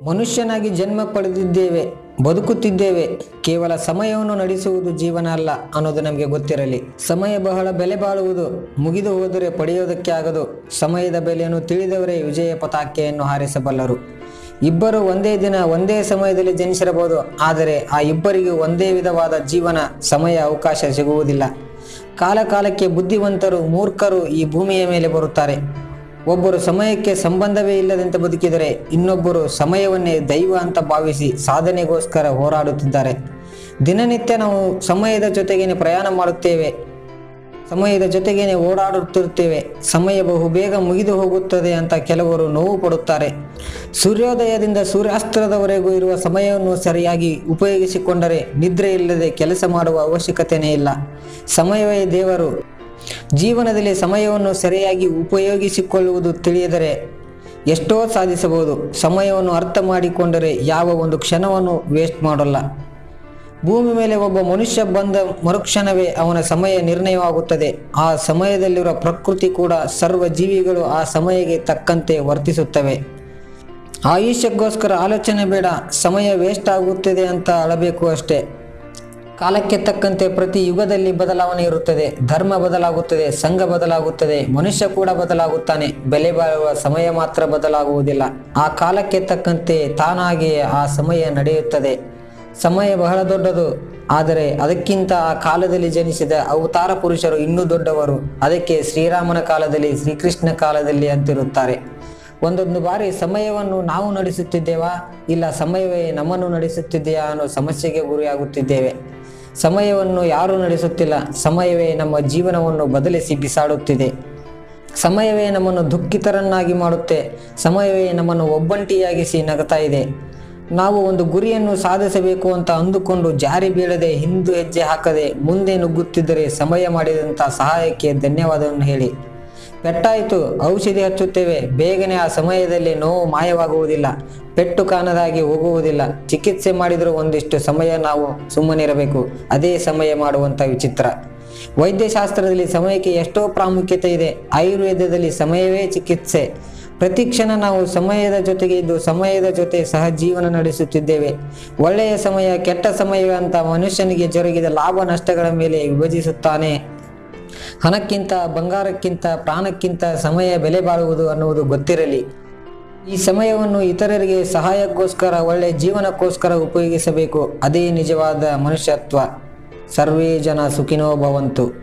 ಮನುಷ್ಯನಾಗಿ ಜನ್ಮ ಪಡೆದಿದ್ದೇವೆ ಬದುಕುತ್ತಿದ್ದೇವೆ ಕೇವಲ ಸಮಯವನ್ನು ನಡೆಸುವುದು ಜೀವನ ಅಲ್ಲ ಅನ್ನೋದು ನಮಗೆ ಗೊತ್ತಿರಲಿ ಸಮಯ ಬಹಳ ಬೆಲೆ ಬಾಳುವುದು ಮುಗಿದು ಹೋದರೆ ಪಡೆಯೋದಕ್ಕೆ ಆಗದು ಸಮಯದ ಬೆಲೆಯನ್ನು ತಿಳಿದವರೇ ವಿಜಯ ಪತಾಕೆಯನ್ನು ಹಾರಿಸಬಲ್ಲರು ಇಬ್ಬರು ಒಂದೇ ದಿನ ಒಂದೇ ಸಮಯದಲ್ಲಿ ಜನಿಸಿರಬಹುದು ಆದರೆ ಆ ಇಬ್ಬರಿಗೂ ಒಂದೇ ವಿಧವಾದ ಜೀವನ ಸಮಯ ಅವಕಾಶ ಸಿಗುವುದಿಲ್ಲ ಕಾಲ ಕಾಲಕ್ಕೆ ಬುದ್ಧಿವಂತರು ಮೂರ್ಖರು ಈ ಭೂಮಿಯ ಮೇಲೆ ಬರುತ್ತಾರೆ ಒಬ್ಬರು ಸಮಯಕ್ಕೆ ಸಂಬಂಧವೇ ಇಲ್ಲದಂತೆ ಬದುಕಿದರೆ ಇನ್ನೊಬ್ಬರು ಸಮಯವನ್ನೇ ದೈವ ಅಂತ ಭಾವಿಸಿ ಸಾಧನೆಗೋಸ್ಕರ ಹೋರಾಡುತ್ತಿದ್ದಾರೆ ದಿನನಿತ್ಯ ನಾವು ಸಮಯದ ಜೊತೆಗೇನೆ ಪ್ರಯಾಣ ಮಾಡುತ್ತೇವೆ ಸಮಯದ ಜೊತೆಗೇನೆ ಓಡಾಡುತ್ತಿರುತ್ತೇವೆ ಸಮಯ ಬಹು ಬೇಗ ಮುಗಿದು ಹೋಗುತ್ತದೆ ಅಂತ ಕೆಲವರು ನೋವು ಪಡುತ್ತಾರೆ ಸೂರ್ಯೋದಯದಿಂದ ಸೂರ್ಯಾಸ್ತ್ರದವರೆಗೂ ಇರುವ ಸಮಯವನ್ನು ಸರಿಯಾಗಿ ಉಪಯೋಗಿಸಿಕೊಂಡರೆ ನಿದ್ರೆ ಇಲ್ಲದೆ ಕೆಲಸ ಮಾಡುವ ಅವಶ್ಯಕತೆಯೇ ಇಲ್ಲ ಸಮಯವೇ ದೇವರು ಜೀವನದಲ್ಲಿ ಸಮಯವನ್ನು ಸರಿಯಾಗಿ ಉಪಯೋಗಿಸಿಕೊಳ್ಳುವುದು ತಿಳಿಯದರೆ ಎಷ್ಟೋ ಸಾಧಿಸಬಹುದು ಸಮಯವನ್ನು ಅರ್ಥ ಮಾಡಿಕೊಂಡರೆ ಯಾವ ಒಂದು ಕ್ಷಣವನ್ನು ವೇಸ್ಟ್ ಮಾಡೋಲ್ಲ ಭೂಮಿ ಮೇಲೆ ಒಬ್ಬ ಮನುಷ್ಯ ಬಂದ ಮರುಕ್ಷಣವೇ ಅವನ ಸಮಯ ನಿರ್ಣಯವಾಗುತ್ತದೆ ಆ ಸಮಯದಲ್ಲಿರುವ ಪ್ರಕೃತಿ ಕೂಡ ಸರ್ವ ಜೀವಿಗಳು ಆ ಸಮಯಕ್ಕೆ ತಕ್ಕಂತೆ ವರ್ತಿಸುತ್ತವೆ ಆಯುಷ್ಯಕ್ಕೋಸ್ಕರ ಆಲೋಚನೆ ಬೇಡ ಸಮಯ ವೇಸ್ಟ್ ಆಗುತ್ತದೆ ಅಂತ ಅಳಬೇಕು ಅಷ್ಟೇ ಕಾಲಕ್ಕೆ ತಕ್ಕಂತೆ ಪ್ರತಿ ಯುಗದಲ್ಲಿ ಬದಲಾವಣೆ ಇರುತ್ತದೆ ಧರ್ಮ ಬದಲಾಗುತ್ತದೆ ಸಂಘ ಬದಲಾಗುತ್ತದೆ ಮನುಷ್ಯ ಕೂಡ ಬದಲಾಗುತ್ತಾನೆ ಬೆಲೆ ಬಾಳುವ ಸಮಯ ಮಾತ್ರ ಬದಲಾಗುವುದಿಲ್ಲ ಆ ಕಾಲಕ್ಕೆ ತಕ್ಕಂತೆ ತಾನಾಗಿಯೇ ಆ ಸಮಯ ನಡೆಯುತ್ತದೆ ಸಮಯ ಬಹಳ ದೊಡ್ಡದು ಆದರೆ ಅದಕ್ಕಿಂತ ಆ ಕಾಲದಲ್ಲಿ ಜನಿಸಿದ ಅವತಾರ ಪುರುಷರು ಇನ್ನೂ ದೊಡ್ಡವರು ಅದಕ್ಕೆ ಶ್ರೀರಾಮನ ಕಾಲದಲ್ಲಿ ಶ್ರೀಕೃಷ್ಣ ಕಾಲದಲ್ಲಿ ಅಂತಿರುತ್ತಾರೆ ಒಂದೊಂದು ಬಾರಿ ಸಮಯವನ್ನು ನಾವು ನಡೆಸುತ್ತಿದ್ದೇವಾ ಇಲ್ಲ ಸಮಯವೇ ನಮ್ಮನ್ನು ನಡೆಸುತ್ತಿದೆಯಾ ಅನ್ನೋ ಸಮಸ್ಯೆಗೆ ಗುರಿಯಾಗುತ್ತಿದ್ದೇವೆ ಸಮಯವನ್ನು ಯಾರೂ ನಡೆಸುತ್ತಿಲ್ಲ ಸಮಯವೇ ನಮ್ಮ ಜೀವನವನ್ನು ಬದಲಿಸಿ ಬಿಸಾಡುತ್ತಿದೆ ಸಮಯವೇ ನಮ್ಮನ್ನು ದುಃಖಿತರನ್ನಾಗಿ ಮಾಡುತ್ತೆ ಸಮಯವೇ ನಮ್ಮನ್ನು ಒಬ್ಬಂಟಿಯಾಗಿಸಿ ನಗತಾ ಇದೆ ನಾವು ಒಂದು ಗುರಿಯನ್ನು ಸಾಧಿಸಬೇಕು ಅಂತ ಅಂದುಕೊಂಡು ಜಾರಿ ಬೀಳದೆ ಹಿಂದು ಹೆಜ್ಜೆ ಹಾಕದೆ ಮುಂದೆ ನುಗ್ಗುತ್ತಿದ್ದರೆ ಸಮಯ ಮಾಡಿದಂಥ ಸಹಾಯಕ್ಕೆ ಧನ್ಯವಾದವನ್ನು ಹೇಳಿ ಪೆಟ್ಟಾಯಿತು ಔಷಧಿ ಹಚ್ಚುತ್ತೇವೆ ಬೇಗನೆ ಆ ಸಮಯದಲ್ಲಿ ನೋವು ಮಾಯವಾಗುವುದಿಲ್ಲ ಪೆಟ್ಟು ಕಾಣದಾಗಿ ಹೋಗುವುದಿಲ್ಲ ಚಿಕಿತ್ಸೆ ಮಾಡಿದರೂ ಒಂದಿಷ್ಟು ಸಮಯ ನಾವು ಸುಮ್ಮನಿರಬೇಕು ಅದೇ ಸಮಯ ಮಾಡುವಂಥ ವಿಚಿತ್ರ ವೈದ್ಯಶಾಸ್ತ್ರದಲ್ಲಿ ಸಮಯಕ್ಕೆ ಎಷ್ಟೋ ಪ್ರಾಮುಖ್ಯತೆ ಇದೆ ಆಯುರ್ವೇದದಲ್ಲಿ ಸಮಯವೇ ಚಿಕಿತ್ಸೆ ಪ್ರತಿ ಕ್ಷಣ ನಾವು ಸಮಯದ ಜೊತೆಗೆ ಇದ್ದು ಸಮಯದ ಜೊತೆ ಸಹ ಜೀವನ ನಡೆಸುತ್ತಿದ್ದೇವೆ ಒಳ್ಳೆಯ ಸಮಯ ಕೆಟ್ಟ ಸಮಯ ಅಂತ ಮನುಷ್ಯನಿಗೆ ಜರುಗಿದ ಲಾಭ ನಷ್ಟಗಳ ಮೇಲೆ ವಿಭಜಿಸುತ್ತಾನೆ ಹಣಕ್ಕಿಂತ ಬಂಗಾರಕ್ಕಿಂತ ಪ್ರಾಣಕ್ಕಿಂತ ಸಮಯ ಬೆಲೆ ಬಾಳುವುದು ಅನ್ನುವುದು ಗೊತ್ತಿರಲಿ ಈ ಸಮಯವನ್ನು ಇತರರಿಗೆ ಸಹಾಯಕ್ಕೋಸ್ಕರ ಒಳ್ಳೆ ಜೀವನಕ್ಕೋಸ್ಕರ ಉಪಯೋಗಿಸಬೇಕು ಅದೇ ನಿಜವಾದ ಮನುಷ್ಯತ್ವ ಸರ್ವೇ ಜನ ಸುಖಿನೋ ಭವಂತು